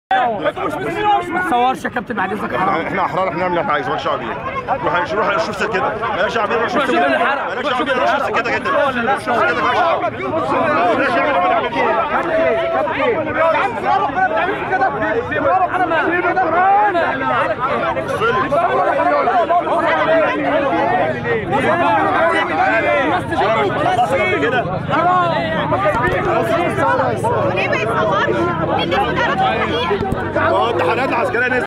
ما تصورش يا كابتن بعد اذنك حرام احنا احرار احنا نعمل اللي احنا عايزينه مالكش دعوه بيه روح روح شوف سكه كده مالكش دعوه بيه روح شوف سكه كده مالكش دعوه بيه روح شوف سكه كده روح شوف سكه كده مالكش دعوه بيه مالكش دعوه بيه كده ليه ما يتصورش؟ ليه ما تعرفش الحقيقة؟ هو التحالات العسكريه نزلت